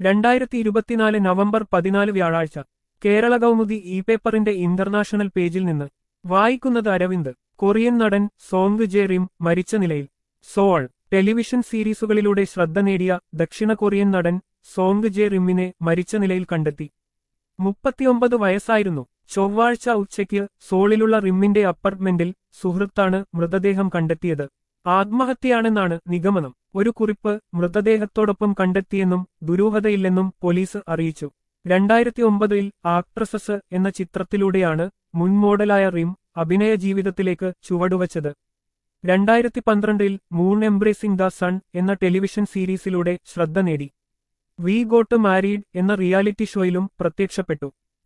രണ്ടായിരത്തി ഇരുപത്തിനാല് നവംബർ പതിനാല് വ്യാഴാഴ്ച കേരള കൗമുദി ഇ പേപ്പറിന്റെ ഇന്റർനാഷണൽ പേജിൽ നിന്ന് വായിക്കുന്നത് അരവിന്ദ് കൊറിയൻ നടൻ സോങ് ജെ റിം മരിച്ച നിലയിൽ സോൾ ടെലിവിഷൻ സീരീസുകളിലൂടെ ശ്രദ്ധ നേടിയ ദക്ഷിണ കൊറിയൻ നടൻ സോങ് ജെ റിമ്മിനെ മരിച്ച നിലയിൽ കണ്ടെത്തി മുപ്പത്തിയൊമ്പത് വയസ്സായിരുന്നു ചൊവ്വാഴ്ച ഉച്ചയ്ക്ക് സോളിലുള്ള റിമ്മിന്റെ അപ്പാർട്ട്മെന്റിൽ സുഹൃത്താണ് മൃതദേഹം കണ്ടെത്തിയത് ആത്മഹത്യയാണെന്നാണ് നിഗമനം ഒരു കുറിപ്പ് മൃതദേഹത്തോടൊപ്പം കണ്ടെത്തിയെന്നും ദുരൂഹതയില്ലെന്നും പോലീസ് അറിയിച്ചു രണ്ടായിരത്തി ഒമ്പതിൽ ആക്ട്രസസ് എന്ന ചിത്രത്തിലൂടെയാണ് മുൻ മോഡലായ റിം അഭിനയ ജീവിതത്തിലേക്ക് ചുവടുവച്ചത് രണ്ടായിരത്തി പന്ത്രണ്ടിൽ മൂൺ എംബ്രേസിംഗ് ദ സൺ എന്ന ടെലിവിഷൻ സീരീസിലൂടെ ശ്രദ്ധ നേടി വി ഗോട്ട് മാരീഡ് എന്ന റിയാലിറ്റി ഷോയിലും പ്രത്യക്ഷപ്പെട്ടു